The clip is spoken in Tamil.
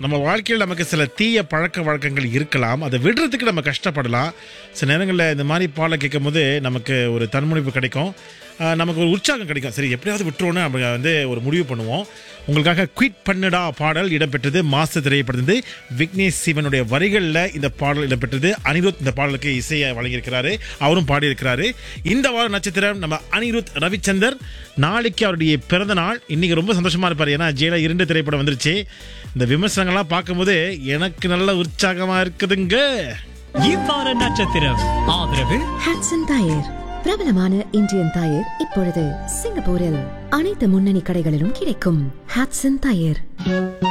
நம்ம வாழ்க்கையில் நமக்கு சில தீய பழக்க வழக்கங்கள் இருக்கலாம் அதை விடுறதுக்கு நம்ம கஷ்டப்படலாம் சில நேரங்களில் இந்த மாதிரி பாடலை கேட்கும் போது நமக்கு ஒரு தன்முனைப்பு கிடைக்கும் ஆஹ் நமக்கு ஒரு உற்சாகம் கிடைக்கும் சரி எப்படியாவது விட்டுருவோன்னு நம்ம வந்து ஒரு முடிவு பண்ணுவோம் உங்களுக்காக குவிட் பண்ணுடா பாடல் இடம்பெற்றது மாஸ்டர் திரைப்படத்திலிருந்து விக்னேஷ் சிவனுடைய வரிகளில் இந்த பாடல் இடம்பெற்றது அனிருத் இந்த பாடலுக்கு இசையை வழங்கியிருக்கிறாரு அவரும் பாடியிருக்கிறாரு இந்த வார நட்சத்திரம் நம்ம அனிருத் ரவிச்சந்தர் நாளைக்கு அவருடைய பிறந்த நாள் இன்னைக்கு ரொம்ப சந்தோஷமா இருப்பார் ஏன்னா ஜெயில இரண்டு திரைப்படம் வந்துருச்சு இந்த விமர்சனங்கள்லாம் பார்க்கும்போது எனக்கு நல்ல உற்சாகமா இருக்குதுங்க இவ்வார நட்சத்திரம் ஆதரவு ஹாட்சன் டயர் பிரபலமான இந்தியன் டயர் இப்பொழுது சிங்கப்பூரில் அனைத்து முன்னணி கடைகளிலும் கிடைக்கும் ஹாட்சன் டயர்